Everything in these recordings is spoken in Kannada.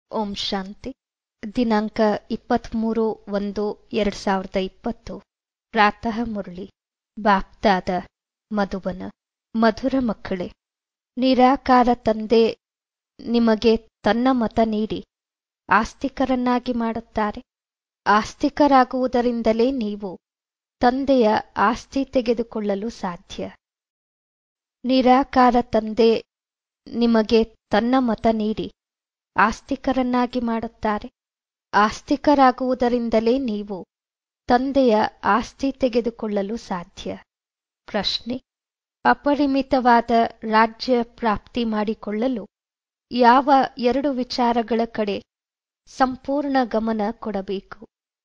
ಓಂ ಶಾಂತಿ ದಿನಾಂಕ ಇಪ್ಪತ್ತ್ಮೂರು ಒಂದು ಎರಡು ಸಾವಿರದ ಇಪ್ಪತ್ತು ಪ್ರಾತಃ ಮುರಳಿ ಬಾಪ್ದಾದ ಮಧುಬನ ಮಧುರ ಮಕ್ಕಳೇ ನಿರಾಕಾರ ತಂದೆ ನಿಮಗೆ ತನ್ನ ಮತ ನೀಡಿ ಆಸ್ತಿಕರನ್ನಾಗಿ ಮಾಡುತ್ತಾರೆ ಆಸ್ತಿಕರಾಗುವುದರಿಂದಲೇ ನೀವು ತಂದೆಯ ಆಸ್ತಿ ತೆಗೆದುಕೊಳ್ಳಲು ಸಾಧ್ಯ ನಿರಾಕಾರ ತಂದೆ ನಿಮಗೆ ತನ್ನ ಮತ ನೀಡಿ ಆಸ್ತಿಕರನ್ನಾಗಿ ಮಾಡುತ್ತಾರೆ ಆಸ್ತಿಕರಾಗುವುದರಿಂದಲೇ ನೀವು ತಂದೆಯ ಆಸ್ತಿ ತೆಗೆದುಕೊಳ್ಳಲು ಸಾಧ್ಯ ಪ್ರಶ್ನೆ ಅಪರಿಮಿತವಾದ ರಾಜ್ಯ ಪ್ರಾಪ್ತಿ ಮಾಡಿಕೊಳ್ಳಲು ಯಾವ ಎರಡು ವಿಚಾರಗಳ ಕಡೆ ಸಂಪೂರ್ಣ ಗಮನ ಕೊಡಬೇಕು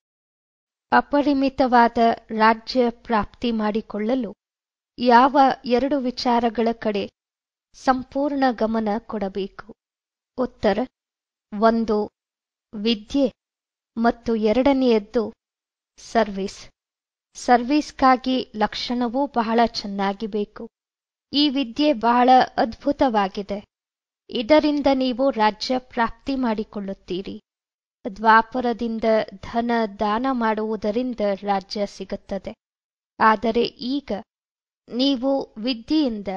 ಅಪರಿಮಿತವಾದ ರಾಜ್ಯ ಪ್ರಾಪ್ತಿ ಮಾಡಿಕೊಳ್ಳಲು ಯಾವ ಎರಡು ವಿಚಾರಗಳ ಕಡೆ ಸಂಪೂರ್ಣ ಗಮನ ಕೊಡಬೇಕು ಉತ್ತರ ಒಂದು ವಿದ್ಯೆ ಮತ್ತು ಎರಡನೆಯದ್ದು ಸರ್ವಿಸ್ ಸರ್ವಿಸ್ಗಾಗಿ ಲಕ್ಷಣವೂ ಬಹಳ ಚೆನ್ನಾಗಿ ಬೇಕು ಈ ವಿದ್ಯೆ ಬಹಳ ಅದ್ಭುತವಾಗಿದೆ ಇದರಿಂದ ನೀವು ರಾಜ್ಯ ಪ್ರಾಪ್ತಿ ಮಾಡಿಕೊಳ್ಳುತ್ತೀರಿ ದ್ವಾಪರದಿಂದ ಧನ ದಾನ ಮಾಡುವುದರಿಂದ ರಾಜ್ಯ ಸಿಗುತ್ತದೆ ಆದರೆ ಈಗ ನೀವು ವಿದ್ಯೆಯಿಂದ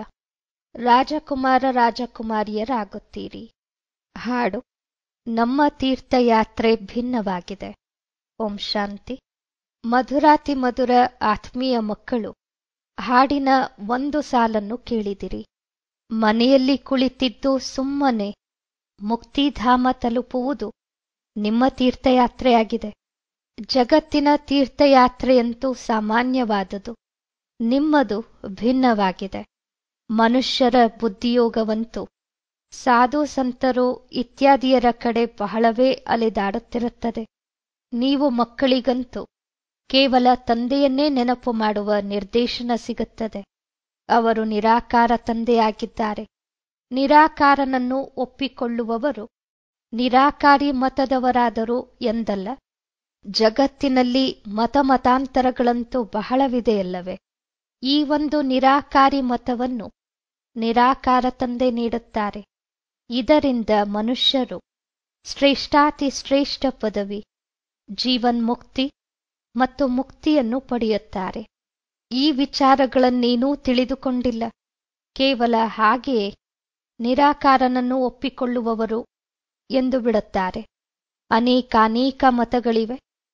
ರಾಜಕುಮಾರ ರಾಜಕುಮಾರಿಯರಾಗುತ್ತೀರಿ ಹಾಡು ನಮ್ಮ ತೀರ್ಥಯಾತ್ರೆ ಭಿನ್ನವಾಗಿದೆ ಓಂ ಶಾಂತಿ ಮಧುರಾತಿ ಮಧುರ ಆತ್ಮೀಯ ಮಕ್ಕಳು ಹಾಡಿನ ಒಂದು ಸಾಲನ್ನು ಕೇಳಿದಿರಿ ಮನೆಯಲ್ಲಿ ಕುಳಿತಿದ್ದು ಸುಮ್ಮನೆ ಮುಕ್ತಿಧಾಮ ತಲುಪುವುದು ನಿಮ್ಮ ತೀರ್ಥಯಾತ್ರೆಯಾಗಿದೆ ಜಗತ್ತಿನ ತೀರ್ಥಯಾತ್ರೆಯಂತೂ ಸಾಮಾನ್ಯವಾದುದು ನಿಮ್ಮದು ಭಿನ್ನವಾಗಿದೆ ಮನುಷ್ಯರ ಬುದ್ಧಿಯೋಗವಂತೂ ಸಾಧು ಸಂತರು ಇತ್ಯಾದಿಯರ ಕಡೆ ಬಹಳವೇ ಅಲೆದಾಡುತ್ತಿರುತ್ತದೆ ನೀವು ಮಕ್ಕಳಿಗಂತೂ ಕೇವಲ ತಂದೆಯನ್ನೇ ನೆನಪು ಮಾಡುವ ನಿರ್ದೇಶನ ಸಿಗುತ್ತದೆ ಅವರು ನಿರಾಕಾರ ತಂದೆಯಾಗಿದ್ದಾರೆ ನಿರಾಕಾರನನ್ನು ಒಪ್ಪಿಕೊಳ್ಳುವವರು ನಿರಾಕಾರಿ ಮತದವರಾದರು ಎಂದಲ್ಲ ಜಗತ್ತಿನಲ್ಲಿ ಮತಮತಾಂತರಗಳಂತೂ ಬಹಳವಿದೆಯಲ್ಲವೇ ಈ ಒಂದು ನಿರಾಕಾರಿ ಮತವನ್ನು ನಿರಾಕಾರ ತಂದೆ ನೀಡುತ್ತಾರೆ ಇದರಿಂದ ಮನುಷ್ಯರು ಶ್ರೇಷ್ಠಾತಿ ಶ್ರೇಷ್ಠ ಪದವಿ ಜೀವನ್ಮುಕ್ತಿ ಮತ್ತು ಮುಕ್ತಿಯನ್ನು ಪಡೆಯುತ್ತಾರೆ ಈ ವಿಚಾರಗಳನ್ನೇನೂ ತಿಳಿದುಕೊಂಡಿಲ್ಲ ಕೇವಲ ಹಾಗೆಯೇ ನಿರಾಕಾರನನ್ನು ಒಪ್ಪಿಕೊಳ್ಳುವವರು ಎಂದು ಬಿಡುತ್ತಾರೆ ಅನೇಕಾನೇಕ ಮತಗಳಿವೆ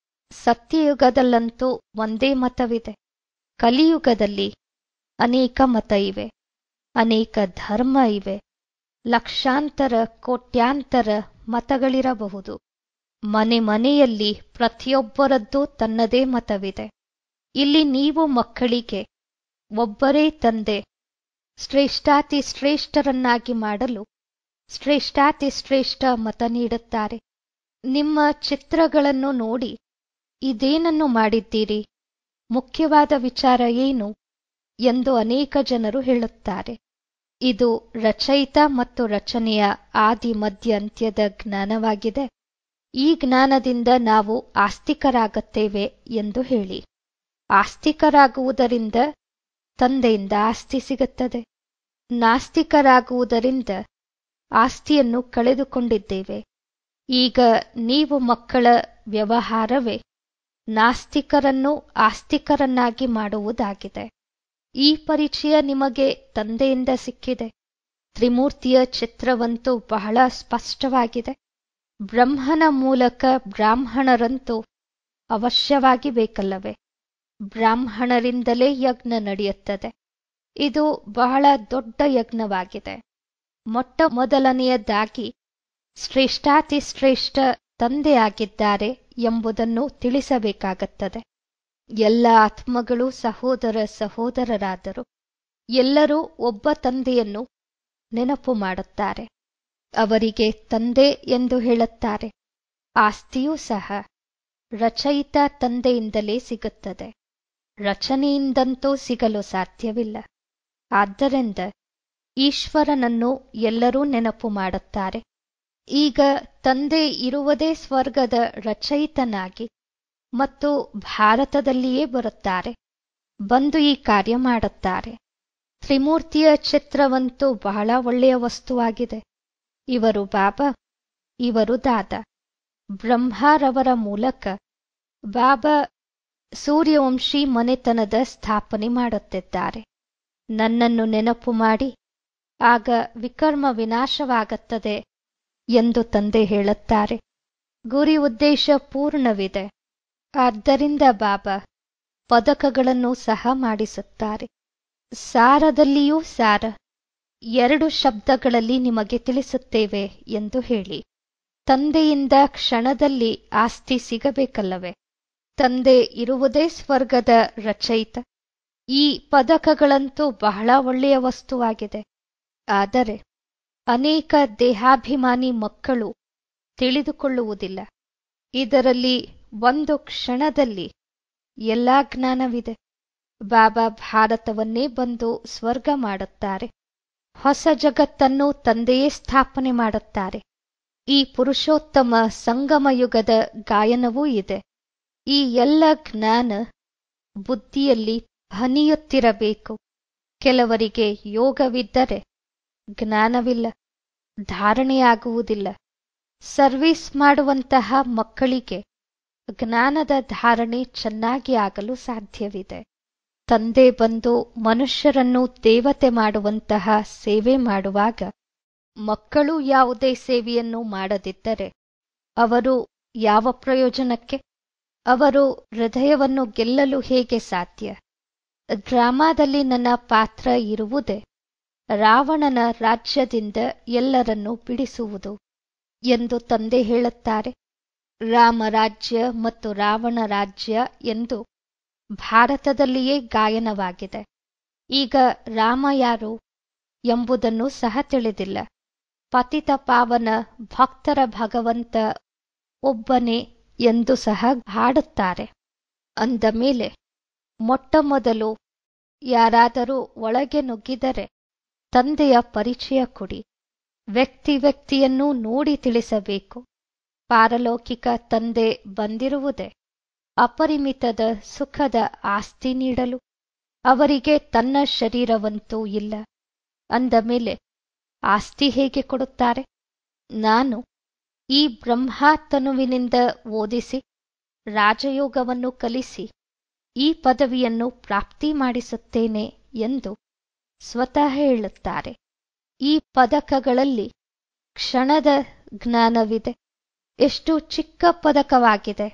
ಸತ್ಯಯುಗದಲ್ಲಂತೂ ಒಂದೇ ಮತವಿದೆ ಕಲಿಯುಗದಲ್ಲಿ ಅನೇಕ ಮತ ಇವೆ ಅನೇಕ ಧರ್ಮ ಇವೆ ಲಕ್ಷಾಂತರ ಕೋಟ್ಯಾಂತರ ಮತಗಳಿರಬಹುದು ಮನೆ ಮನೆಯಲ್ಲಿ ಪ್ರತಿಯೊಬ್ಬರದ್ದು ತನ್ನದೇ ಮತವಿದೆ ಇಲ್ಲಿ ನೀವು ಮಕ್ಕಳಿಗೆ ಒಬ್ಬರೇ ತಂದೆ ಶ್ರೇಷ್ಠಾತಿ ಶ್ರೇಷ್ಠರನ್ನಾಗಿ ಮಾಡಲು ಶ್ರೇಷ್ಠಾತಿ ಶ್ರೇಷ್ಠ ಮತ ನೀಡುತ್ತಾರೆ ನಿಮ್ಮ ಚಿತ್ರಗಳನ್ನು ನೋಡಿ ಇದೇನನ್ನು ಮಾಡಿದ್ದೀರಿ ಮುಖ್ಯವಾದ ವಿಚಾರ ಏನು ಎಂದು ಅನೇಕ ಜನರು ಹೇಳುತ್ತಾರೆ ಇದು ರಚಯಿತ ಮತ್ತು ರಚನೆಯ ಆದಿ ಮಧ್ಯ ಅಂತ್ಯದ ಜ್ಞಾನವಾಗಿದೆ ಈ ಜ್ಞಾನದಿಂದ ನಾವು ಆಸ್ತಿಕರಾಗುತ್ತೇವೆ ಎಂದು ಹೇಳಿ ಆಸ್ತಿಕರಾಗುವುದರಿಂದ ತಂದೆಯಿಂದ ಆಸ್ತಿ ಸಿಗುತ್ತದೆ ನಾಸ್ತಿಕರಾಗುವುದರಿಂದ ಆಸ್ತಿಯನ್ನು ಕಳೆದುಕೊಂಡಿದ್ದೇವೆ ಈಗ ನೀವು ಮಕ್ಕಳ ವ್ಯವಹಾರವೇ ನಾಸ್ತಿಕರನ್ನು ಆಸ್ತಿಕರನ್ನಾಗಿ ಮಾಡುವುದಾಗಿದೆ ಈ ಪರಿಚಯ ನಿಮಗೆ ತಂದೆಯಿಂದ ಸಿಕ್ಕಿದೆ ತ್ರಿಮೂರ್ತಿಯ ಚಿತ್ರವಂತೂ ಬಹಳ ಸ್ಪಷ್ಟವಾಗಿದೆ ಬ್ರಹ್ಮನ ಮೂಲಕ ಬ್ರಾಹ್ಮಣರಂತೂ ಅವಶ್ಯವಾಗಿ ಬೇಕಲ್ಲವೇ ಬ್ರಾಹ್ಮಣರಿಂದಲೇ ಯಜ್ಞ ನಡೆಯುತ್ತದೆ ಇದು ಬಹಳ ದೊಡ್ಡ ಯಜ್ಞವಾಗಿದೆ ಮೊಟ್ಟ ಮೊದಲನೆಯದಾಗಿ ಶ್ರೇಷ್ಠಾತಿ ಶ್ರೇಷ್ಠ ತಂದೆಯಾಗಿದ್ದಾರೆ ಎಂಬುದನ್ನು ತಿಳಿಸಬೇಕಾಗುತ್ತದೆ ಎಲ್ಲ ಆತ್ಮಗಳು ಸಹೋದರ ಸಹೋದರರಾದರು ಎಲ್ಲರೂ ಒಬ್ಬ ತಂದೆಯನ್ನು ನೆನಪು ಮಾಡುತ್ತಾರೆ ಅವರಿಗೆ ತಂದೆ ಎಂದು ಹೇಳುತ್ತಾರೆ ಆಸ್ತಿಯೂ ಸಹ ರಚಯಿತ ತಂದೆಯಿಂದಲೇ ಸಿಗುತ್ತದೆ ರಚನೆಯಿಂದಂತೂ ಸಿಗಲು ಸಾಧ್ಯವಿಲ್ಲ ಆದ್ದರಿಂದ ಈಶ್ವರನನ್ನು ಎಲ್ಲರೂ ನೆನಪು ಮಾಡುತ್ತಾರೆ ಈಗ ತಂದೆ ಇರುವುದೇ ಸ್ವರ್ಗದ ರಚಯಿತನಾಗಿ ಮತ್ತು ಭಾರತದಲ್ಲಿಯೇ ಬರುತ್ತಾರೆ ಬಂದು ಈ ಕಾರ್ಯ ಮಾಡುತ್ತಾರೆ ತ್ರಿಮೂರ್ತಿಯ ಚಿತ್ರವಂತೂ ಬಹಳ ಒಳ್ಳೆಯ ವಸ್ತುವಾಗಿದೆ ಇವರು ಬಾಬಾ ಇವರು ದಾದ ಬ್ರಹ್ಮಾರವರ ಮೂಲಕ ಬಾಬಾ ಸೂರ್ಯವಂಶಿ ಮನೆತನದ ಸ್ಥಾಪನೆ ಮಾಡುತ್ತಿದ್ದಾರೆ ನನ್ನನ್ನು ನೆನಪು ಮಾಡಿ ಆಗ ವಿಕರ್ಮ ವಿನಾಶವಾಗುತ್ತದೆ ಎಂದು ತಂದೆ ಹೇಳುತ್ತಾರೆ ಗುರಿ ಉದ್ದೇಶ ಪೂರ್ಣವಿದೆ ಆದ್ದರಿಂದ ಬಾಬಾ ಪದಕಗಳನ್ನು ಸಹ ಮಾಡಿಸುತ್ತಾರೆ ಸಾರದಲ್ಲಿಯೂ ಸಾರ ಎರಡು ಶಬ್ದಗಳಲ್ಲಿ ನಿಮಗೆ ತಿಳಿಸುತ್ತೇವೆ ಎಂದು ಹೇಳಿ ತಂದೆಯಿಂದ ಕ್ಷಣದಲ್ಲಿ ಆಸ್ತಿ ಸಿಗಬೇಕಲ್ಲವೇ ತಂದೆ ಇರುವುದೇ ಸ್ವರ್ಗದ ರಚಯಿತ ಈ ಪದಕಗಳಂತೂ ಬಹಳ ಒಳ್ಳೆಯ ವಸ್ತುವಾಗಿದೆ ಆದರೆ ಅನೇಕ ದೇಹಾಭಿಮಾನಿ ಮಕ್ಕಳು ತಿಳಿದುಕೊಳ್ಳುವುದಿಲ್ಲ ಇದರಲ್ಲಿ ಒಂದು ಕ್ಷಣದಲ್ಲಿ ಎಲ್ಲಾ ಜ್ಞಾನವಿದೆ ಬಾಬಾ ಭಾರತವನ್ನೇ ಬಂದು ಸ್ವರ್ಗ ಮಾಡುತ್ತಾರೆ ಹೊಸ ಜಗತ್ತನ್ನು ತಂದೆಯೇ ಸ್ಥಾಪನೆ ಮಾಡುತ್ತಾರೆ ಈ ಪುರುಷೋತ್ತಮ ಸಂಗಮ ಯುಗದ ಗಾಯನವೂ ಇದೆ ಈ ಎಲ್ಲ ಜ್ಞಾನ ಬುದ್ಧಿಯಲ್ಲಿ ಹನಿಯುತ್ತಿರಬೇಕು ಕೆಲವರಿಗೆ ಯೋಗವಿದ್ದರೆ ಜ್ಞಾನವಿಲ್ಲ ಧಾರಣೆಯಾಗುವುದಿಲ್ಲ ಸರ್ವಿಸ್ ಮಾಡುವಂತಹ ಮಕ್ಕಳಿಗೆ ಜ್ಞಾನದ ಧಾರಣೆ ಚೆನ್ನಾಗಿ ಆಗಲು ಸಾಧ್ಯವಿದೆ ತಂದೆ ಬಂದು ಮನುಷ್ಯರನ್ನು ದೇವತೆ ಮಾಡುವಂತಹ ಸೇವೆ ಮಾಡುವಾಗ ಮಕ್ಕಳು ಯಾವುದೇ ಸೇವೆಯನ್ನು ಮಾಡದಿದ್ದರೆ ಅವರು ಯಾವ ಪ್ರಯೋಜನಕ್ಕೆ ಅವರು ಹೃದಯವನ್ನು ಗೆಲ್ಲಲು ಹೇಗೆ ಸಾಧ್ಯ ಡ್ರಾಮಾದಲ್ಲಿ ನನ್ನ ಪಾತ್ರ ಇರುವುದೇ ರಾವಣನ ರಾಜ್ಯದಿಂದ ಎಲ್ಲರನ್ನೂ ಬಿಡಿಸುವುದು ಎಂದು ತಂದೆ ಹೇಳುತ್ತಾರೆ ರಾಮ ರಾಜ್ಯ ಮತ್ತು ರಾವಣ ರಾಜ್ಯ ಎಂದು ಭಾರತದಲ್ಲಿಯೇ ಗಾಯನವಾಗಿದೆ ಈಗ ರಾಮ ಯಾರು ಎಂಬುದನ್ನು ಸಹ ತಿಳಿದಿಲ್ಲ ಪತಿತ ಪಾವನ ಭಕ್ತರ ಭಗವಂತ ಒಬ್ಬನೇ ಎಂದು ಸಹ ಹಾಡುತ್ತಾರೆ ಅಂದ ಮೇಲೆ ಮೊಟ್ಟ ಮೊದಲು ಯಾರಾದರೂ ಒಳಗೆ ನುಗ್ಗಿದರೆ ತಂದೆಯ ಪರಿಚಯ ಕೊಡಿ ವ್ಯಕ್ತಿ ವ್ಯಕ್ತಿಯನ್ನು ನೋಡಿ ತಿಳಿಸಬೇಕು ಪಾರಲೌಕಿಕ ತಂದೆ ಬಂದಿರುವುದೇ ಅಪರಿಮಿತದ ಸುಖದ ಆಸ್ತಿ ನೀಡಲು ಅವರಿಗೆ ತನ್ನ ಶರೀರವಂತೂ ಇಲ್ಲ ಅಂದ ಮೇಲೆ ಆಸ್ತಿ ಹೇಗೆ ಕೊಡುತ್ತಾರೆ ನಾನು ಈ ಬ್ರಹ್ಮಾತನುವಿನಿಂದ ಓದಿಸಿ ರಾಜಯೋಗವನ್ನು ಕಲಿಸಿ ಈ ಪದವಿಯನ್ನು ಪ್ರಾಪ್ತಿ ಮಾಡಿಸುತ್ತೇನೆ ಎಂದು ಸ್ವತಃ ಹೇಳುತ್ತಾರೆ ಈ ಪದಕಗಳಲ್ಲಿ ಕ್ಷಣದ ಜ್ಞಾನವಿದೆ ಎಷ್ಟು ಚಿಕ್ಕ ಪದಕವಾಗಿದೆ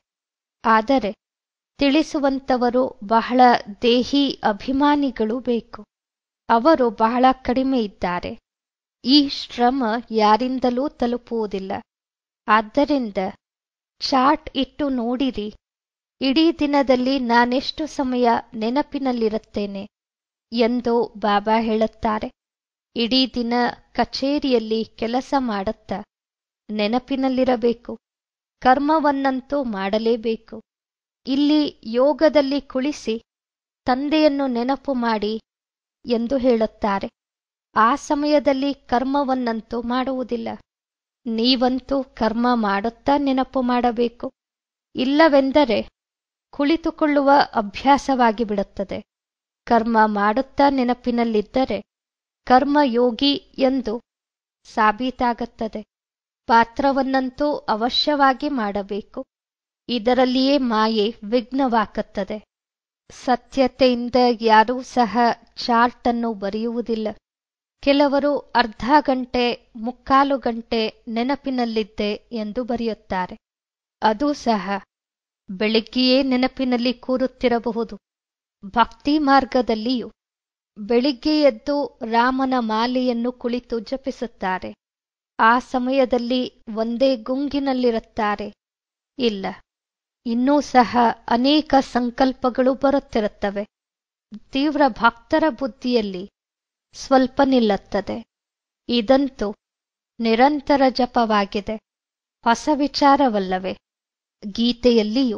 ಆದರೆ ತಿಳಿಸುವಂತವರು ಬಹಳ ದೇಹಿ ಅಭಿಮಾನಿಗಳು ಬೇಕು ಅವರು ಬಹಳ ಕಡಿಮೆ ಇದ್ದಾರೆ ಈ ಶ್ರಮ ಯಾರಿಂದಲೂ ತಲುಪುವುದಿಲ್ಲ ಆದ್ದರಿಂದ ಚಾರ್ಟ್ ಇಟ್ಟು ನೋಡಿರಿ ಇಡೀ ದಿನದಲ್ಲಿ ನಾನೆಷ್ಟು ಸಮಯ ನೆನಪಿನಲ್ಲಿರುತ್ತೇನೆ ಎಂದು ಬಾಬಾ ಹೇಳುತ್ತಾರೆ ಇಡೀ ದಿನ ಕಚೇರಿಯಲ್ಲಿ ಕೆಲಸ ಮಾಡುತ್ತಾ ನೆನಪಿನಲ್ಲಿರಬೇಕು ಕರ್ಮವನ್ನಂತೂ ಮಾಡಲೇಬೇಕು ಇಲ್ಲಿ ಯೋಗದಲ್ಲಿ ಕುಳಿಸಿ ತಂದೆಯನ್ನು ನೆನಪು ಮಾಡಿ ಎಂದು ಹೇಳುತ್ತಾರೆ ಆ ಸಮಯದಲ್ಲಿ ಕರ್ಮವನ್ನಂತೂ ಮಾಡುವುದಿಲ್ಲ ನೀವಂತೂ ಕರ್ಮ ಮಾಡುತ್ತಾ ನೆನಪು ಮಾಡಬೇಕು ಇಲ್ಲವೆಂದರೆ ಕುಳಿತುಕೊಳ್ಳುವ ಅಭ್ಯಾಸವಾಗಿ ಬಿಡುತ್ತದೆ ಕರ್ಮ ಮಾಡುತ್ತಾ ನೆನಪಿನಲ್ಲಿದ್ದರೆ ಕರ್ಮಯೋಗಿ ಎಂದು ಸಾಬೀತಾಗುತ್ತದೆ ಪಾತ್ರವನ್ನಂತೂ ಅವಶ್ಯವಾಗಿ ಮಾಡಬೇಕು ಇದರಲ್ಲಿಯೇ ಮಾಯೆ ವಿಘ್ನವಾಗುತ್ತದೆ ಸತ್ಯತೆಯಿಂದ ಯಾರೂ ಸಹ ಚಾರ್ಟ್ ಅನ್ನು ಬರೆಯುವುದಿಲ್ಲ ಕೆಲವರು ಅರ್ಧ ಗಂಟೆ ಮುಕ್ಕಾಲು ಗಂಟೆ ನೆನಪಿನಲ್ಲಿದ್ದೆ ಎಂದು ಬರೆಯುತ್ತಾರೆ ಅದು ಸಹ ಬೆಳಿಗ್ಗೆಯೇ ನೆನಪಿನಲ್ಲಿ ಕೂರುತ್ತಿರಬಹುದು ಭಕ್ತಿ ಮಾರ್ಗದಲ್ಲಿಯೂ ಬೆಳಿಗ್ಗೆ ಎದ್ದು ರಾಮನ ಮಾಲೆಯನ್ನು ಕುಳಿತು ಜಪಿಸುತ್ತಾರೆ ಆ ಸಮಯದಲ್ಲಿ ಒಂದೇ ಗುಂಗಿನಲ್ಲಿರುತ್ತಾರೆ ಇಲ್ಲ ಇನ್ನೂ ಸಹ ಅನೇಕ ಸಂಕಲ್ಪಗಳು ಬರುತ್ತಿರುತ್ತವೆ ತೀವ್ರ ಭಕ್ತರ ಬುದ್ಧಿಯಲ್ಲಿ ಸ್ವಲ್ಪ ನಿಲ್ಲುತ್ತದೆ ಇದಂತೂ ನಿರಂತರ ಜಪವಾಗಿದೆ ಹೊಸ ವಿಚಾರವಲ್ಲವೇ ಗೀತೆಯಲ್ಲಿಯೂ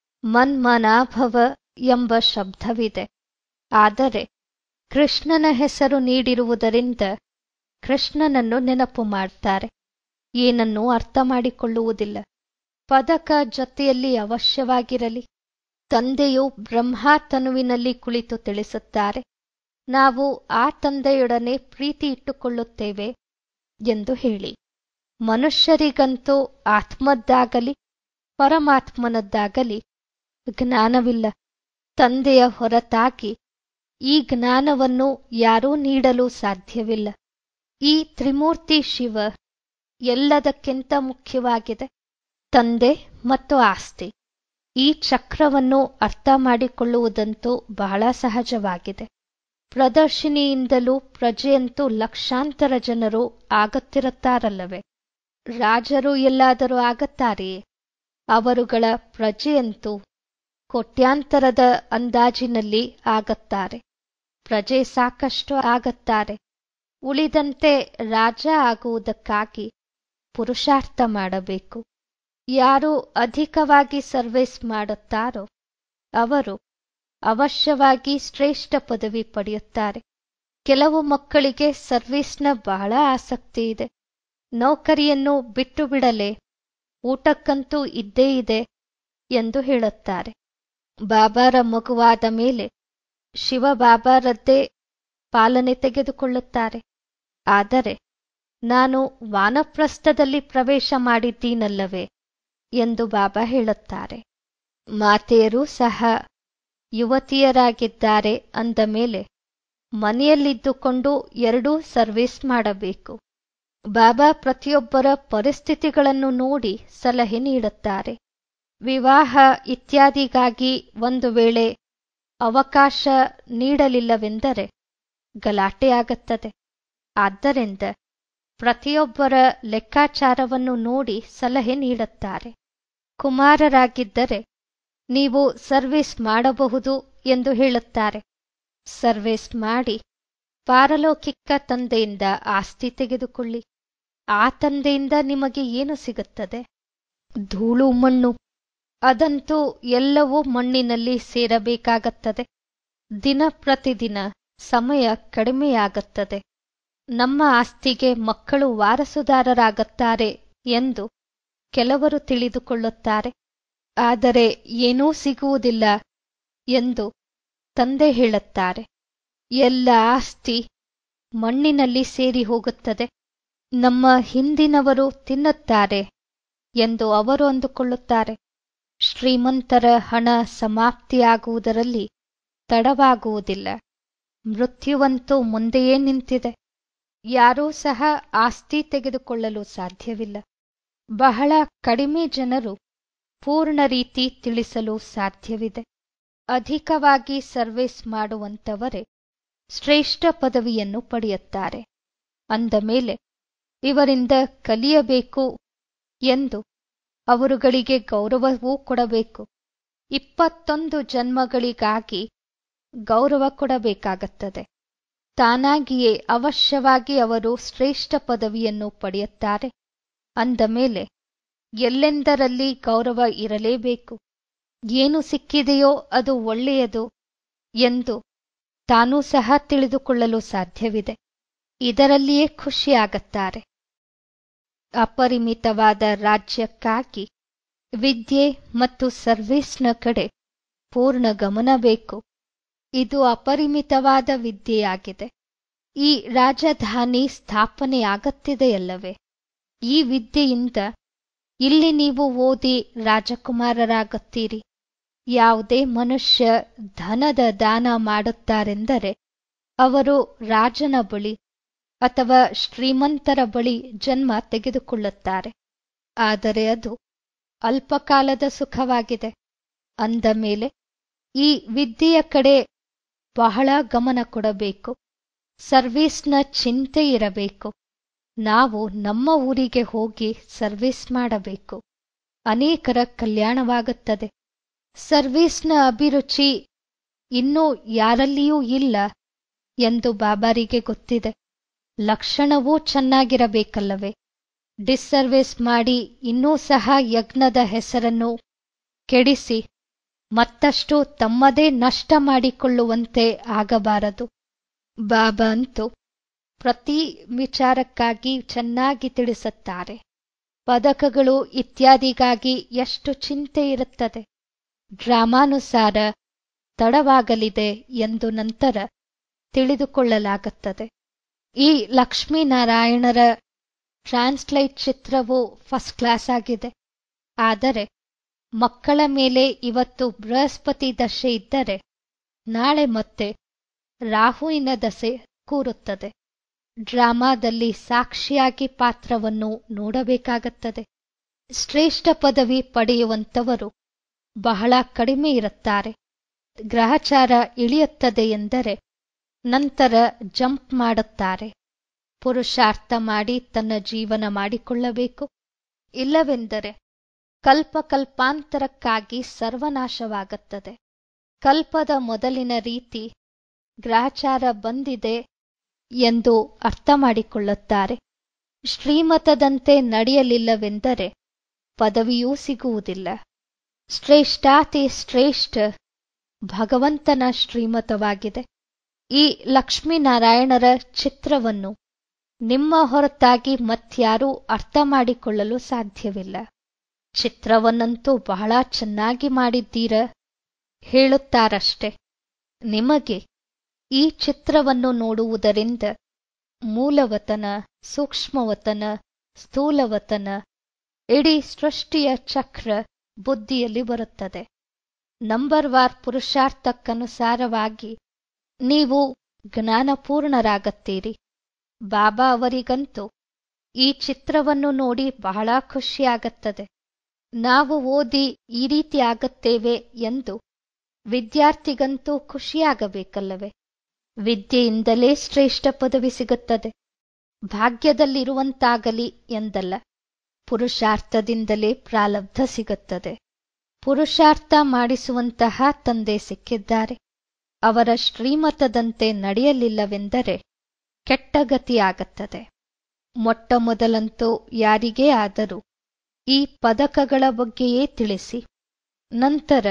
ಮನ್ಮನಾಭವ ಎಂಬ ಶಬ್ದವಿದೆ ಆದರೆ ಕೃಷ್ಣನ ಹೆಸರು ನೀಡಿರುವುದರಿಂದ ಕೃಷ್ಣನನ್ನು ನೆನಪು ಮಾಡ್ತಾರೆ ಏನನ್ನೂ ಅರ್ಥ ಮಾಡಿಕೊಳ್ಳುವುದಿಲ್ಲ ಪದಕ ಜೊತೆಯಲ್ಲಿ ಅವಶ್ಯವಾಗಿರಲಿ ತಂದೆಯು ಬ್ರಹ್ಮಾತನುವಿನಲ್ಲಿ ಕುಳಿತು ತಿಳಿಸುತ್ತಾರೆ ನಾವು ಆ ತಂದೆಯೊಡನೆ ಪ್ರೀತಿ ಇಟ್ಟುಕೊಳ್ಳುತ್ತೇವೆ ಎಂದು ಹೇಳಿ ಮನುಷ್ಯರಿಗಂತೂ ಆತ್ಮದ್ದಾಗಲಿ ಪರಮಾತ್ಮನದ್ದಾಗಲಿ ಜ್ಞಾನವಿಲ್ಲ ತಂದೆಯ ಹೊರತಾಗಿ ಈ ಜ್ಞಾನವನ್ನು ಯಾರೂ ನೀಡಲು ಸಾಧ್ಯವಿಲ್ಲ ಈ ತ್ರಿಮೂರ್ತಿ ಶಿವ ಎಲ್ಲದಕ್ಕಿಂತ ಮುಖ್ಯವಾಗಿದೆ ತಂದೆ ಮತ್ತು ಆಸ್ತಿ ಈ ಚಕ್ರವನ್ನು ಅರ್ಥ ಮಾಡಿಕೊಳ್ಳುವುದಂತೂ ಬಹಳ ಸಹಜವಾಗಿದೆ ಪ್ರದರ್ಶಿನಿಯಿಂದಲೂ ಪ್ರಜೆಯಂತೂ ಲಕ್ಷಾಂತರ ಜನರು ಆಗತ್ತಿರುತ್ತಾರಲ್ಲವೇ ರಾಜರು ಎಲ್ಲಾದರೂ ಆಗತ್ತಾರೆಯೇ ಅವರುಗಳ ಪ್ರಜೆಯಂತೂ ಕೋಟ್ಯಾಂತರದ ಅಂದಾಜಿನಲ್ಲಿ ಆಗತ್ತಾರೆ ಪ್ರಜೆ ಸಾಕಷ್ಟು ಆಗತ್ತಾರೆ ಉಳಿದಂತೆ ರಾಜ ಆಗುವುದಕ್ಕಾಗಿ ಪುರುಷಾರ್ಥ ಮಾಡಬೇಕು ಯಾರು ಅಧಿಕವಾಗಿ ಸರ್ವಿಸ್ ಮಾಡುತ್ತಾರೋ ಅವರು ಅವಶ್ಯವಾಗಿ ಶ್ರೇಷ್ಠ ಪದವಿ ಪಡೆಯುತ್ತಾರೆ ಕೆಲವು ಮಕ್ಕಳಿಗೆ ಸರ್ವಿಸ್ನ ಬಹಳ ಆಸಕ್ತಿ ಇದೆ ನೌಕರಿಯನ್ನು ಬಿಟ್ಟು ಬಿಡಲೆ ಊಟಕ್ಕಂತೂ ಇದ್ದೇ ಇದೆ ಎಂದು ಹೇಳುತ್ತಾರೆ ಬಾಬಾರ ಮಗುವಾದ ಮೇಲೆ ಶಿವ ಬಾಬಾರದ್ದೇ ಪಾಲನೆ ತೆಗೆದುಕೊಳ್ಳುತ್ತಾರೆ ಆದರೆ ನಾನು ವಾನಪ್ರಸ್ಥದಲ್ಲಿ ಪ್ರವೇಶ ಮಾಡಿದ್ದೀನಲ್ಲವೇ ಎಂದು ಬಾಬಾ ಹೇಳುತ್ತಾರೆ ಮಾತೆಯರು ಸಹ ಯುವತಿಯರಾಗಿದ್ದಾರೆ ಅಂದ ಮೇಲೆ ಮನೆಯಲ್ಲಿದ್ದುಕೊಂಡು ಎರಡೂ ಸರ್ವಿಸ್ ಮಾಡಬೇಕು ಬಾಬಾ ಪ್ರತಿಯೊಬ್ಬರ ಪರಿಸ್ಥಿತಿಗಳನ್ನು ನೋಡಿ ಸಲಹೆ ನೀಡುತ್ತಾರೆ ವಿವಾಹ ಇತ್ಯಾದಿಗಾಗಿ ಒಂದು ವೇಳೆ ಅವಕಾಶ ನೀಡಲಿಲ್ಲವೆಂದರೆ ಗಲಾಟೆಯಾಗುತ್ತದೆ ಆದ್ದರಿಂದ ಪ್ರತಿಯೊಬ್ಬರ ಲೆಕ್ಕಾಚಾರವನ್ನು ನೋಡಿ ಸಲಹೆ ನೀಡುತ್ತಾರೆ ಕುಮಾರರಾಗಿದ್ದರೆ ನೀವು ಸರ್ವಿಸ್ ಮಾಡಬಹುದು ಎಂದು ಹೇಳುತ್ತಾರೆ ಸರ್ವಿಸ್ ಮಾಡಿ ಪಾರಲೌಕಿಕ ತಂದೆಯಿಂದ ಆಸ್ತಿ ತೆಗೆದುಕೊಳ್ಳಿ ಆ ತಂದೆಯಿಂದ ನಿಮಗೆ ಏನು ಸಿಗುತ್ತದೆ ಧೂಳು ಮಣ್ಣು ಅದಂತೂ ಎಲ್ಲವೂ ಮಣ್ಣಿನಲ್ಲಿ ಸೇರಬೇಕಾಗುತ್ತದೆ ದಿನ ಪ್ರತಿದಿನ ಸಮಯ ಕಡಿಮೆಯಾಗುತ್ತದೆ ನಮ್ಮ ಆಸ್ತಿಗೆ ಮಕ್ಕಳು ವಾರಸುದಾರರಾಗುತ್ತಾರೆ ಎಂದು ಕೆಲವರು ತಿಳಿದುಕೊಳ್ಳುತ್ತಾರೆ ಆದರೆ ಏನೂ ಸಿಗುವುದಿಲ್ಲ ಎಂದು ತಂದೆ ಹೇಳುತ್ತಾರೆ ಎಲ್ಲ ಆಸ್ತಿ ಮಣ್ಣಿನಲ್ಲಿ ಸೇರಿ ಹೋಗುತ್ತದೆ ನಮ್ಮ ಹಿಂದಿನವರು ತಿನ್ನುತ್ತಾರೆ ಎಂದು ಅವರು ಅಂದುಕೊಳ್ಳುತ್ತಾರೆ ಶ್ರೀಮಂತರ ಹಣ ಸಮಾಪ್ತಿಯಾಗುವುದರಲ್ಲಿ ತಡವಾಗುವುದಿಲ್ಲ ಮೃತ್ಯುವಂತೂ ಮುಂದೆಯೇ ನಿಂತಿದೆ ಯಾರೂ ಸಹ ಆಸ್ತಿ ತೆಗೆದುಕೊಳ್ಳಲು ಸಾಧ್ಯವಿಲ್ಲ ಬಹಳ ಕಡಿಮೆ ಜನರು ಪೂರ್ಣ ರೀತಿ ತಿಳಿಸಲು ಸಾಧ್ಯವಿದೆ ಅಧಿಕವಾಗಿ ಸರ್ವಿಸ್ ಮಾಡುವಂತವರೇ ಶ್ರೇಷ್ಠ ಪದವಿಯನ್ನು ಪಡೆಯುತ್ತಾರೆ ಅಂದ ಮೇಲೆ ಇವರಿಂದ ಕಲಿಯಬೇಕು ಎಂದು ಅವರುಗಳಿಗೆ ಗೌರವವೂ ಕೊಡಬೇಕು ಇಪ್ಪತ್ತೊಂದು ಜನ್ಮಗಳಿಗಾಗಿ ಗೌರವ ಕೊಡಬೇಕಾಗುತ್ತದೆ ತಾನಾಗಿಯೇ ಅವಶ್ಯವಾಗಿ ಅವರು ಶ್ರೇಷ್ಠ ಪದವಿಯನ್ನು ಪಡೆಯುತ್ತಾರೆ ಅಂದ ಮೇಲೆ ಎಲ್ಲೆಂದರಲ್ಲಿ ಗೌರವ ಇರಲೇಬೇಕು ಏನು ಸಿಕ್ಕಿದೆಯೋ ಅದು ಒಳ್ಳೆಯದು ಎಂದು ತಾನೂ ಸಹ ತಿಳಿದುಕೊಳ್ಳಲು ಸಾಧ್ಯವಿದೆ ಇದರಲ್ಲಿಯೇ ಖುಷಿಯಾಗುತ್ತಾರೆ ಅಪರಿಮಿತವಾದ ರಾಜ್ಯಕ್ಕಾಗಿ ವಿದ್ಯೆ ಮತ್ತು ಸರ್ವಿಸ್ನ ಕಡೆ ಪೂರ್ಣ ಗಮನ ಬೇಕು ಇದು ಅಪರಿಮಿತವಾದ ವಿದ್ಯೆಯಾಗಿದೆ ಈ ರಾಜಧಾನಿ ಸ್ಥಾಪನೆಯಾಗತ್ತಿದೆಯಲ್ಲವೇ ಈ ವಿದ್ಯೆಯಿಂದ ಇಲ್ಲಿ ನೀವು ಓದಿ ರಾಜಕುಮಾರರಾಗುತ್ತೀರಿ ಯಾವುದೇ ಮನುಷ್ಯ ಧನದ ದಾನ ಮಾಡುತ್ತಾರೆಂದರೆ ಅವರು ರಾಜನ ಬಳಿ ಅಥವಾ ಶ್ರೀಮಂತರ ಬಳಿ ಜನ್ಮ ತೆಗೆದುಕೊಳ್ಳುತ್ತಾರೆ ಆದರೆ ಅದು ಅಲ್ಪಕಾಲದ ಸುಖವಾಗಿದೆ ಅಂದ ಮೇಲೆ ಈ ವಿದ್ಯೆಯ ಕಡೆ ಬಹಳ ಗಮನ ಕೊಡಬೇಕು ಸರ್ವೀಸ್ನ ಚಿಂತೆ ಇರಬೇಕು ನಾವು ನಮ್ಮ ಊರಿಗೆ ಹೋಗಿ ಸರ್ವಿಸ್ ಮಾಡಬೇಕು ಅನೇಕರ ಕಲ್ಯಾಣವಾಗುತ್ತದೆ ಸರ್ವೀಸ್ನ ಅಭಿರುಚಿ ಇನ್ನೂ ಯಾರಲ್ಲಿಯೂ ಇಲ್ಲ ಎಂದು ಬಾಬಾರಿಗೆ ಗೊತ್ತಿದೆ ಲಕ್ಷಣವೂ ಚೆನ್ನಾಗಿರಬೇಕಲ್ಲವೇ ಡಿಸ್ಸರ್ವಿಸ್ ಮಾಡಿ ಇನ್ನೂ ಸಹ ಯಜ್ಞದ ಹೆಸರನ್ನು ಕೆಡಿಸಿ ಮತ್ತಷ್ಟು ತಮ್ಮದೇ ನಷ್ಟ ಮಾಡಿಕೊಳ್ಳುವಂತೆ ಆಗಬಾರದು ಬಾಬಾ ಅಂತೂ ಪ್ರತಿ ವಿಚಾರಕ್ಕಾಗಿ ಚೆನ್ನಾಗಿ ತಿಳಿಸುತ್ತಾರೆ ಪದಕಗಳು ಇತ್ಯಾದಿಗಾಗಿ ಎಷ್ಟು ಚಿಂತೆ ಇರುತ್ತದೆ ಡ್ರಾಮಾನುಸಾರ ತಡವಾಗಲಿದೆ ಎಂದು ನಂತರ ತಿಳಿದುಕೊಳ್ಳಲಾಗುತ್ತದೆ ಈ ಲಕ್ಷ್ಮೀನಾರಾಯಣರ ಟ್ರಾನ್ಸ್ಲೈಟ್ ಚಿತ್ರವು ಫಸ್ಟ್ ಕ್ಲಾಸ್ ಆಗಿದೆ ಆದರೆ ಮಕ್ಕಳ ಮೇಲೆ ಇವತ್ತು ಬೃಹಸ್ಪತಿ ದಶೆ ಇದ್ದರೆ ನಾಳೆ ಮತ್ತೆ ರಾಹುವಿನ ದಶೆ ಕೂರುತ್ತದೆ ಡ್ರಾಮಾದಲ್ಲಿ ಸಾಕ್ಷಿಯಾಗಿ ಪಾತ್ರವನ್ನು ನೋಡಬೇಕಾಗುತ್ತದೆ ಶ್ರೇಷ್ಠ ಪದವಿ ಪಡೆಯುವಂತವರು ಬಹಳ ಕಡಿಮೆ ಇರುತ್ತಾರೆ ಗ್ರಹಚಾರ ಇಳಿಯುತ್ತದೆ ಎಂದರೆ ನಂತರ ಜಂಪ್ ಮಾಡುತ್ತಾರೆ ಪುರುಷಾರ್ಥ ಮಾಡಿ ತನ್ನ ಜೀವನ ಮಾಡಿಕೊಳ್ಳಬೇಕು ಇಲ್ಲವೆಂದರೆ ಕಲ್ಪ ಕಲ್ಪಾಂತರಕ್ಕಾಗಿ ಸರ್ವನಾಶವಾಗುತ್ತದೆ ಕಲ್ಪದ ಮೊದಲಿನ ರೀತಿ ಗ್ರಹಚಾರ ಬಂದಿದೆ ಎಂದು ಅರ್ಥ ಮಾಡಿಕೊಳ್ಳುತ್ತಾರೆ ಶ್ರೀಮತದಂತೆ ನಡೆಯಲಿಲ್ಲವೆಂದರೆ ಪದವಿಯೂ ಸಿಗುವುದಿಲ್ಲ ಶ್ರೇಷ್ಠಾತಿ ಶ್ರೇಷ್ಠ ಭಗವಂತನ ಶ್ರೀಮತವಾಗಿದೆ ಈ ಲಕ್ಷ್ಮೀನಾರಾಯಣರ ಚಿತ್ರವನ್ನು ನಿಮ್ಮ ಹೊರತಾಗಿ ಮತ್ಯಾರೂ ಅರ್ಥ ಮಾಡಿಕೊಳ್ಳಲು ಸಾಧ್ಯವಿಲ್ಲ ಚಿತ್ರವನ್ನಂತೂ ಬಹಳ ಚೆನ್ನಾಗಿ ಮಾಡಿದ್ದೀರ ಹೇಳುತ್ತಾರಷ್ಟೆ ನಿಮಗೆ ಈ ಚಿತ್ರವನ್ನು ನೋಡುವುದರಿಂದ ಮೂಲವತನ ಸೂಕ್ಷ್ಮವತನ ಸ್ಥೂಲವತನ ಇಡೀ ಸೃಷ್ಟಿಯ ಚಕ್ರ ಬುದ್ಧಿಯಲ್ಲಿ ಬರುತ್ತದೆ ನಂಬರ್ ವಾರ್ ಪುರುಷಾರ್ಥಕ್ಕನುಸಾರವಾಗಿ ನೀವು ಜ್ಞಾನಪೂರ್ಣರಾಗತ್ತೀರಿ ಬಾಬಾ ಅವರಿಗಂತೂ ಈ ಚಿತ್ರವನ್ನು ನೋಡಿ ಬಹಳ ಖುಷಿಯಾಗುತ್ತದೆ ನಾವು ಓದಿ ಈ ರೀತಿ ಆಗುತ್ತೇವೆ ಎಂದು ವಿದ್ಯಾರ್ಥಿಗಂತೂ ಖುಷಿಯಾಗಬೇಕಲ್ಲವೇ ವಿದ್ಯೆಯಿಂದಲೇ ಶ್ರೇಷ್ಠ ಪದವಿ ಸಿಗುತ್ತದೆ ಭಾಗ್ಯದಲ್ಲಿರುವಂತಾಗಲಿ ಎಂದಲ್ಲ ಪುರುಷಾರ್ಥದಿಂದಲೇ ಪ್ರಾರಬ್ಧ ಸಿಗುತ್ತದೆ ಪುರುಷಾರ್ಥ ಮಾಡಿಸುವಂತಹ ತಂದೆ ಸಿಕ್ಕಿದ್ದಾರೆ ಅವರ ಶ್ರೀಮತದಂತೆ ನಡೆಯಲಿಲ್ಲವೆಂದರೆ ಕೆಟ್ಟಗತಿಯಾಗುತ್ತದೆ ಮೊಟ್ಟ ಮೊದಲಂತೂ ಯಾರಿಗೇ ಆದರೂ ಈ ಪದಕಗಳ ಬಗ್ಗೆಯೇ ತಿಳಿಸಿ ನಂತರ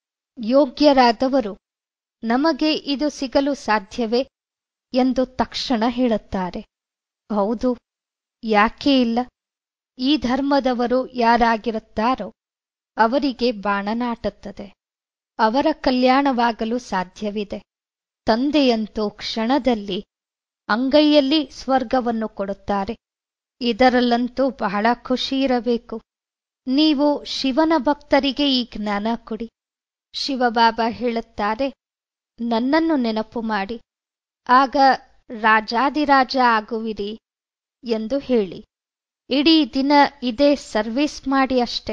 ಯೋಗ್ಯರಾದವರು ನಮಗೆ ಇದು ಸಿಗಲು ಸಾಧ್ಯವೇ ಎಂದು ತಕ್ಷಣ ಹೇಳುತ್ತಾರೆ ಹೌದು ಯಾಕೆ ಇಲ್ಲ ಈ ಧರ್ಮದವರು ಯಾರಾಗಿರುತ್ತಾರೋ ಅವರಿಗೆ ಬಾಣ ನಾಟುತ್ತದೆ ಅವರ ಕಲ್ಯಾಣವಾಗಲು ಸಾಧ್ಯವಿದೆ ತಂದೆಯಂತೂ ಕ್ಷಣದಲ್ಲಿ ಅಂಗೈಯಲ್ಲಿ ಸ್ವರ್ಗವನ್ನು ಕೊಡುತ್ತಾರೆ ಇದರಲ್ಲಂತೂ ಬಹಳ ಖುಷಿ ಇರಬೇಕು ನೀವು ಶಿವನ ಭಕ್ತರಿಗೆ ಈ ಜ್ಞಾನ ಕೊಡಿ ಶಿವಬಾಬಾ ಹೇಳುತ್ತಾರೆ ನನ್ನನ್ನು ನೆನಪು ಮಾಡಿ ಆಗ ರಾಜಾದಿರಾಜ ಆಗುವಿರಿ ಎಂದು ಹೇಳಿ ಇಡೀ ದಿನ ಇದೇ ಸರ್ವಿಸ್ ಮಾಡಿ ಅಷ್ಟೆ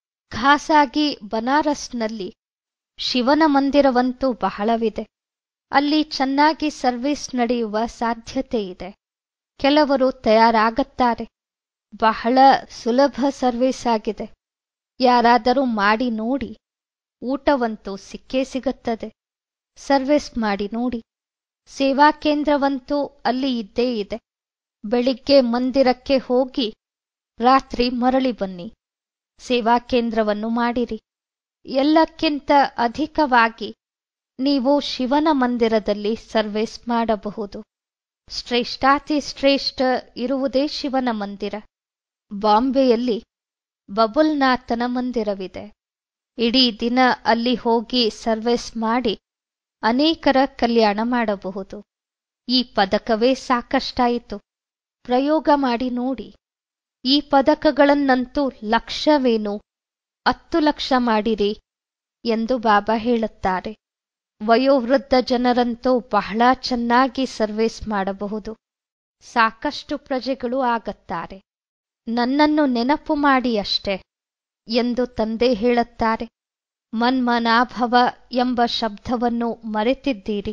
ಖಾಸಾಗಿ ಬನಾರಸ್ನಲ್ಲಿ ಶಿವನ ಮಂದಿರವಂತೂ ಬಹಳವಿದೆ ಅಲ್ಲಿ ಚೆನ್ನಾಗಿ ಸರ್ವಿಸ್ ನಡೆಯುವ ಸಾಧ್ಯತೆ ಇದೆ ಕೆಲವರು ತಯಾರಾಗುತ್ತಾರೆ ಬಹಳ ಸುಲಭ ಸರ್ವಿಸ್ ಆಗಿದೆ ಯಾರಾದರೂ ಮಾಡಿ ನೋಡಿ ಊಟವಂತೂ ಸಿಕ್ಕೇ ಸಿಗುತ್ತದೆ ಸರ್ವಿಸ್ ಮಾಡಿ ನೋಡಿ ಸೇವಾ ಕೇಂದ್ರವಂತೂ ಅಲ್ಲಿ ಇದ್ದೇ ಇದೆ ಬೆಳಿಗ್ಗೆ ಮಂದಿರಕ್ಕೆ ಹೋಗಿ ರಾತ್ರಿ ಮರಳಿ ಬನ್ನಿ ಸೇವಾ ಕೇಂದ್ರವನ್ನು ಮಾಡಿರಿ ಎಲ್ಲಕ್ಕಿಂತ ಅಧಿಕವಾಗಿ ನೀವು ಶಿವನ ಮಂದಿರದಲ್ಲಿ ಸರ್ವಿಸ್ ಮಾಡಬಹುದು ಶ್ರೇಷ್ಠಾತಿ ಶ್ರೇಷ್ಠ ಇರುವುದೇ ಶಿವನ ಮಂದಿರ ಬಾಂಬೆಯಲ್ಲಿ ಬಬುಲ್ನಾಥನ ಮಂದಿರವಿದೆ ಇಡೀ ದಿನ ಅಲ್ಲಿ ಹೋಗಿ ಸರ್ವಿಸ್ ಮಾಡಿ ಅನೇಕರ ಕಲ್ಯಾಣ ಮಾಡಬಹುದು ಈ ಪದಕವೇ ಸಾಕಷ್ಟಾಯಿತು ಪ್ರಯೋಗ ಮಾಡಿ ನೋಡಿ ಈ ಪದಕಗಳನ್ನಂತೂ ಲಕ್ಷವೇನು ಹತ್ತು ಲಕ್ಷ ಮಾಡಿರಿ ಎಂದು ಬಾಬಾ ಹೇಳುತ್ತಾರೆ ವಯೋವೃದ್ಧ ಜನರಂತೂ ಬಹಳ ಚೆನ್ನಾಗಿ ಸರ್ವಿಸ್ ಮಾಡಬಹುದು ಸಾಕಷ್ಟು ಪ್ರಜೆಗಳು ಆಗತ್ತಾರೆ ನನ್ನನ್ನು ನೆನಪು ಮಾಡಿ ಅಷ್ಟೆ ಎಂದು ತಂದೆ ಹೇಳುತ್ತಾರೆ ಮನ್ಮನಾಭವ ಎಂಬ ಶಬ್ದವನ್ನು ಮರೆತಿದ್ದೀರಿ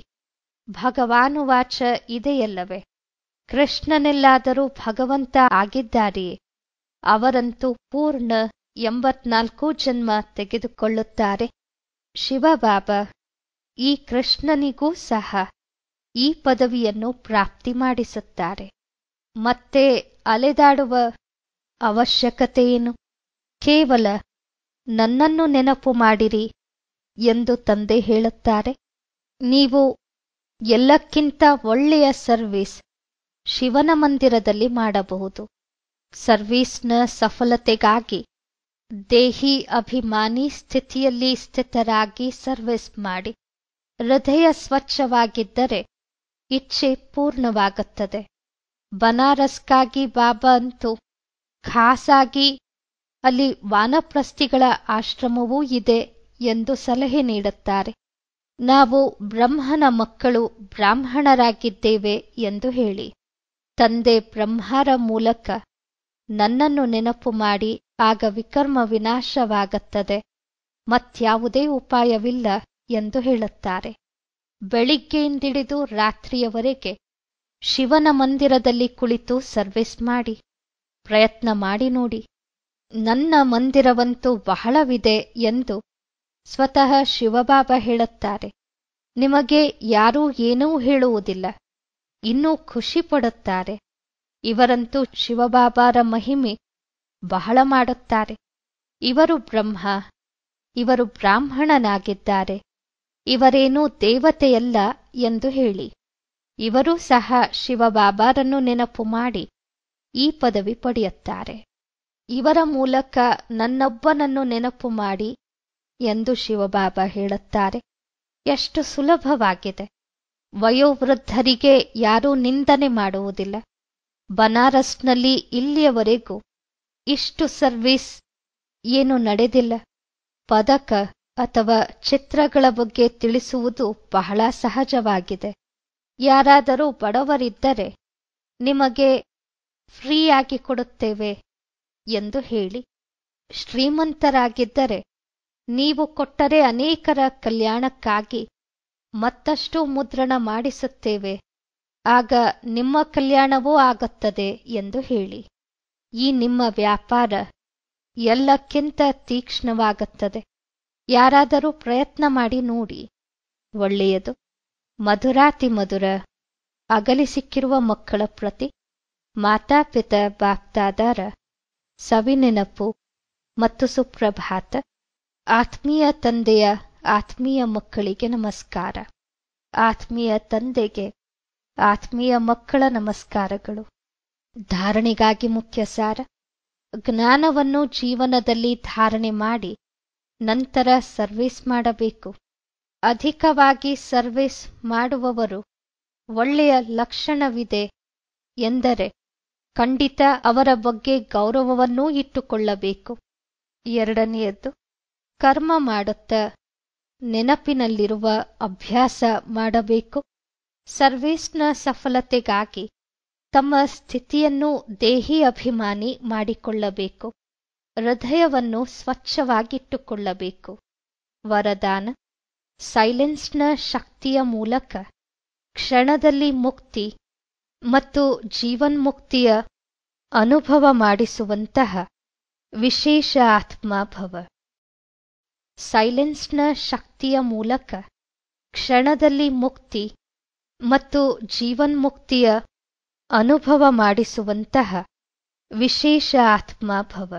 ಭಗವಾನುವಾಚ ಇದೆಯಲ್ಲವೇ ಕೃಷ್ಣನೆಲ್ಲಾದರೂ ಭಗವಂತ ಆಗಿದ್ದಾರೆಯೇ ಅವರಂತೂ ಪೂರ್ಣ ಎಂಬತ್ನಾಲ್ಕು ಜನ್ಮ ತೆಗೆದುಕೊಳ್ಳುತ್ತಾರೆ ಶಿವಬಾಬಾ ಈ ಕೃಷ್ಣನಿಗೂ ಸಹ ಈ ಪದವಿಯನ್ನು ಪ್ರಾಪ್ತಿ ಮಾಡಿಸುತ್ತಾರೆ ಮತ್ತೆ ಅಲೆದಾಡುವ ಅವಶ್ಯಕತೆಯೇನು ಕೇವಲ ನನ್ನನ್ನು ನೆನಪು ಮಾಡಿರಿ ಎಂದು ತಂದೆ ಹೇಳುತ್ತಾರೆ ನೀವು ಎಲ್ಲಕ್ಕಿಂತ ಒಳ್ಳೆಯ ಸರ್ವಿಸ್ ಶಿವನ ಮಂದಿರದಲ್ಲಿ ಮಾಡಬಹುದು ಸರ್ವೀಸ್ನ ಸಫಲತೆಗಾಗಿ ದೇಹಿ ಅಭಿಮಾನಿ ಸ್ಥಿತಿಯಲ್ಲಿ ಸ್ಥಿತರಾಗಿ ಸರ್ವಿಸ್ ಮಾಡಿ ಹೃದಯ ಸ್ವಚ್ಛವಾಗಿದ್ದರೆ ಇಚ್ಛೆ ಪೂರ್ಣವಾಗುತ್ತದೆ ಬನಾರಸ್ಗಾಗಿ ಬಾಬಾ ಅಂತೂ ಖಾಸಾಗಿ ಅಲ್ಲಿ ವಾನಪ್ರಸ್ಥಿಗಳ ಆಶ್ರಮವೂ ಇದೆ ಎಂದು ಸಲಹೆ ನೀಡುತ್ತಾರೆ ನಾವು ಬ್ರಹ್ಮನ ಮಕ್ಕಳು ಬ್ರಾಹ್ಮಣರಾಗಿದ್ದೇವೆ ಎಂದು ಹೇಳಿ ತಂದೆ ಬ್ರಹ್ಮರ ಮೂಲಕ ನನ್ನನ್ನು ನೆನಪು ಮಾಡಿ ಆಗ ವಿಕರ್ಮ ವಿನಾಶವಾಗುತ್ತದೆ ಮತ್ಯಾವುದೇ ಉಪಾಯವಿಲ್ಲ ಎಂದು ಹೇಳುತ್ತಾರೆ ಬೆಳಿಗ್ಗೆಯಿಂದಿಡಿದು ರಾತ್ರಿಯವರೆಗೆ ಶಿವನ ಮಂದಿರದಲ್ಲಿ ಕುಳಿತು ಸರ್ವಿಸ್ ಮಾಡಿ ಪ್ರಯತ್ನ ಮಾಡಿ ನೋಡಿ ನನ್ನ ಮಂದಿರವಂತೂ ಬಹಳವಿದೆ ಎಂದು ಸ್ವತಃ ಶಿವಬಾಬಾ ಹೇಳುತ್ತಾರೆ ನಿಮಗೆ ಯಾರೂ ಏನೂ ಹೇಳುವುದಿಲ್ಲ ಇನ್ನೂ ಖುಷಿ ಪಡುತ್ತಾರೆ ಇವರಂತೂ ಶಿವಬಾಬಾರ ಮಹಿಮೆ ಬಹಳ ಮಾಡುತ್ತಾರೆ ಇವರು ಬ್ರಹ್ಮ ಇವರು ಬ್ರಾಹ್ಮಣನಾಗಿದ್ದಾರೆ ಇವರೇನೂ ದೇವತೆಯಲ್ಲ ಎಂದು ಹೇಳಿ ಇವರೂ ಸಹ ಶಿವಬಾಬಾರನ್ನು ನೆನಪು ಮಾಡಿ ಈ ಪದವಿ ಪಡೆಯುತ್ತಾರೆ ಇವರ ಮೂಲಕ ನನ್ನೊಬ್ಬನನ್ನು ನೆನಪು ಮಾಡಿ ಎಂದು ಶಿವಬಾಬಾ ಹೇಳುತ್ತಾರೆ ಎಷ್ಟು ಸುಲಭವಾಗಿದೆ ವಯೋವೃದ್ಧರಿಗೆ ಯಾರೂ ನಿಂದನೆ ಮಾಡುವುದಿಲ್ಲ ಬನಾರಸ್ನಲ್ಲಿ ಇಲ್ಲಿಯವರೆಗೂ ಇಷ್ಟು ಸರ್ವಿಸ್ ಏನು ನಡೆದಿಲ್ಲ ಪದಕ ಅಥವಾ ಚಿತ್ರಗಳ ಬಗ್ಗೆ ತಿಳಿಸುವುದು ಬಹಳ ಸಹಜವಾಗಿದೆ ಯಾರಾದರೂ ಬಡವರಿದ್ದರೆ ನಿಮಗೆ ಫ್ರೀಯಾಗಿ ಕೊಡುತ್ತೇವೆ ಎಂದು ಹೇಳಿ ಶ್ರೀಮಂತರಾಗಿದ್ದರೆ ನೀವು ಕೊಟ್ಟರೆ ಅನೇಕರ ಕಲ್ಯಾಣಕ್ಕಾಗಿ ಮತ್ತಷ್ಟು ಮುದ್ರಣ ಮಾಡಿಸುತ್ತೇವೆ ಆಗ ನಿಮ್ಮ ಕಲ್ಯಾಣವೂ ಆಗುತ್ತದೆ ಎಂದು ಹೇಳಿ ಈ ನಿಮ್ಮ ವ್ಯಾಪಾರ ಎಲ್ಲಕ್ಕಿಂತ ತೀಕ್ಷ್ಣವಾಗುತ್ತದೆ ಯಾರಾದರೂ ಪ್ರಯತ್ನ ಮಾಡಿ ನೋಡಿ ಒಳ್ಳೆಯದು ಮಧುರಾತಿ ಮಧುರ ಅಗಲಿ ಸಿಕ್ಕಿರುವ ಮಕ್ಕಳ ಪ್ರತಿ ಮಾತಾಪಿತ ಬಾಪ್ತಾದರ ಸವಿನೆನಪು ಮತ್ತು ಸುಪ್ರಭಾತ ಆತ್ಮೀಯ ತಂದೆಯ ಆತ್ಮೀಯ ಮಕ್ಕಳಿಗೆ ನಮಸ್ಕಾರ ಆತ್ಮೀಯ ತಂದೆಗೆ ಆತ್ಮೀಯ ಮಕ್ಕಳ ನಮಸ್ಕಾರಗಳು ಧಾರಣೆಗಾಗಿ ಮುಖ್ಯ ಸಾರ ಜ್ಞಾನವನ್ನು ಜೀವನದಲ್ಲಿ ಧಾರಣೆ ಮಾಡಿ ನಂತರ ಸರ್ವಿಸ್ ಮಾಡಬೇಕು ಅಧಿಕವಾಗಿ ಸರ್ವಿಸ್ ಮಾಡುವವರು ಒಳ್ಳೆಯ ಲಕ್ಷಣವಿದೆ ಎಂದರೆ ಖಂಡಿತ ಅವರ ಬಗ್ಗೆ ಗೌರವವನ್ನೂ ಇಟ್ಟುಕೊಳ್ಳಬೇಕು ಎರಡನೆಯದ್ದು ಕರ್ಮ ಮಾಡುತ್ತಾ ನೆನಪಿನಲ್ಲಿರುವ ಅಭ್ಯಾಸ ಮಾಡಬೇಕು ಸರ್ವೀಸ್ನ ಸಫಲತೆಗಾಗಿ ತಮ್ಮ ಸ್ಥಿತಿಯನ್ನು ದೇಹಿ ಅಭಿಮಾನಿ ಮಾಡಿಕೊಳ್ಳಬೇಕು ಹೃದಯವನ್ನು ಸ್ವಚ್ಛವಾಗಿಟ್ಟುಕೊಳ್ಳಬೇಕು ವರದಾನ ಸೈಲೆನ್ಸ್ನ ಶಕ್ತಿಯ ಮೂಲಕ ಕ್ಷಣದಲ್ಲಿ ಮುಕ್ತಿ ಮತ್ತು ಜೀವನ್ಮುಕ್ತಿಯ ಅನುಭವ ಮಾಡಿಸುವಂತಹ ವಿಶೇಷ ಆತ್ಮಭವ ಸೈಲೆನ್ಸ್ನ ಶಕ್ತಿಯ ಮೂಲಕ ಕ್ಷಣದಲ್ಲಿ ಮುಕ್ತಿ ಮತ್ತು ಜೀವನ್ಮುಕ್ತಿಯ ಅನುಭವ ಮಾಡಿಸುವಂತಹ ವಿಶೇಷ ಆತ್ಮಭವ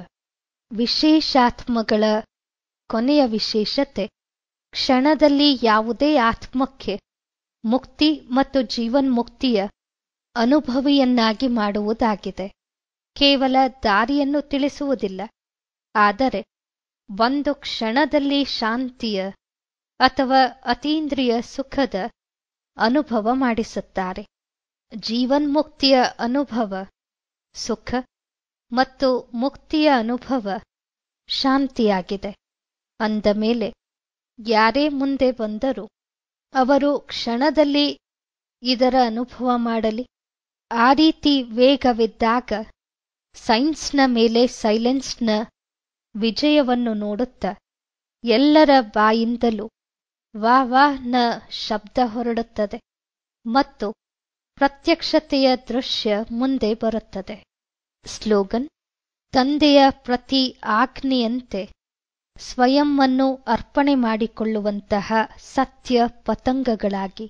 ವಿಶೇಷಾತ್ಮಗಳ ಕೊನೆಯ ವಿಶೇಷತೆ ಕ್ಷಣದಲ್ಲಿ ಯಾವುದೇ ಆತ್ಮಕ್ಕೆ ಮುಕ್ತಿ ಮತ್ತು ಜೀವನ್ಮುಕ್ತಿಯ ಅನುಭವಿಯನ್ನಾಗಿ ಮಾಡುವುದಾಗಿದೆ ಕೇವಲ ದಾರಿಯನ್ನು ತಿಳಿಸುವುದಿಲ್ಲ ಆದರೆ ಒಂದು ಕ್ಷಣದಲ್ಲಿ ಶಾಂತಿಯ ಅಥವಾ ಅತೀಂದ್ರಿಯ ಸುಖದ ಅನುಭವ ಮಾಡಿಸುತ್ತಾರೆ ಜೀವನ್ಮುಕ್ತಿಯ ಅನುಭವ ಸುಖ ಮತ್ತು ಮುಕ್ತಿಯ ಅನುಭವ ಶಾಂತಿಯಾಗಿದೆ ಅಂದ ಮೇಲೆ ಯಾರೇ ಮುಂದೆ ಬಂದರೂ ಅವರು ಕ್ಷಣದಲ್ಲಿ ಇದರ ಅನುಭವ ಮಾಡಲಿ ಆ ರೀತಿ ವೇಗವಿದ್ದಾಗ ಸೈನ್ಸ್ನ ಮೇಲೆ ಸೈಲೆನ್ಸ್ನ ವಿಜಯವನ್ನು ನೋಡುತ್ತಾ ಎಲ್ಲರ ಬಾಯಿಂದಲೂ ವಾ ವಾ ನ ಶಬ್ದ ಹೊರಡುತ್ತದೆ ಮತ್ತು ಪ್ರತ್ಯಕ್ಷತೆಯ ದೃಶ್ಯ ಮುಂದೆ ಬರುತ್ತದೆ ಸ್ಲೋಗನ್ ತಂದೆಯ ಪ್ರತಿ ಆಜ್ಞೆಯಂತೆ ಸ್ವಯಂವನ್ನು ಅರ್ಪಣೆ ಮಾಡಿಕೊಳ್ಳುವಂತಹ ಸತ್ಯ ಪತಂಗಗಳಾಗಿ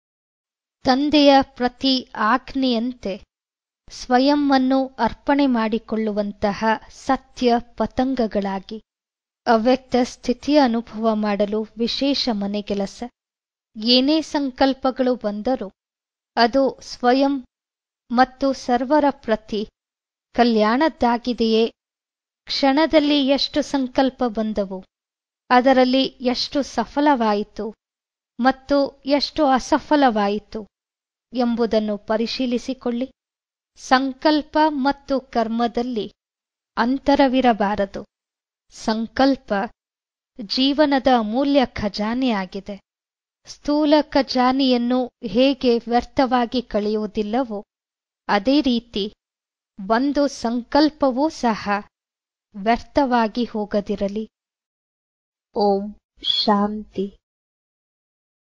ತಂದೆಯ ಪ್ರತಿ ಆಜ್ಞೆಯಂತೆ ಸ್ವಯಂವನ್ನು ಅರ್ಪಣೆ ಮಾಡಿಕೊಳ್ಳುವಂತಹ ಸತ್ಯ ಪತಂಗಗಳಾಗಿ ಅವ್ಯಕ್ತ ಸ್ಥಿತಿಯ ಅನುಭವ ಮಾಡಲು ವಿಶೇಷ ಮನೆಗೆಲಸ ಏನೇ ಸಂಕಲ್ಪಗಳು ಬಂದರೂ ಅದು ಸ್ವಯಂ ಮತ್ತು ಸರ್ವರ ಪ್ರತಿ ಕಲ್ಯಾಣದ್ದಾಗಿದೆಯೇ ಕ್ಷಣದಲ್ಲಿ ಎಷ್ಟು ಸಂಕಲ್ಪ ಬಂದವು ಅದರಲ್ಲಿ ಎಷ್ಟು ಸಫಲವಾಯಿತು ಮತ್ತು ಎಷ್ಟು ಅಸಫಲವಾಯಿತು ಎಂಬುದನ್ನು ಪರಿಶೀಲಿಸಿಕೊಳ್ಳಿ ಸಂಕಲ್ಪ ಮತ್ತು ಕರ್ಮದಲ್ಲಿ ಅಂತರವಿರಬಾರದು ಸಂಕಲ್ಪ ಜೀವನದ ಅಮೂಲ್ಯ ಖಜಾನೆಯಾಗಿದೆ ಸ್ಥೂಲ ಖಜಾನೆಯನ್ನು ಹೇಗೆ ವ್ಯರ್ಥವಾಗಿ ಕಳೆಯುವುದಿಲ್ಲವೋ ಅದೇ ರೀತಿ ಒಂದು ಸಂಕಲ್ಪವೂ ಸಹ ವ್ಯರ್ಥವಾಗಿ ಹೋಗದಿರಲಿ ಓಂ ಶಾಂತಿ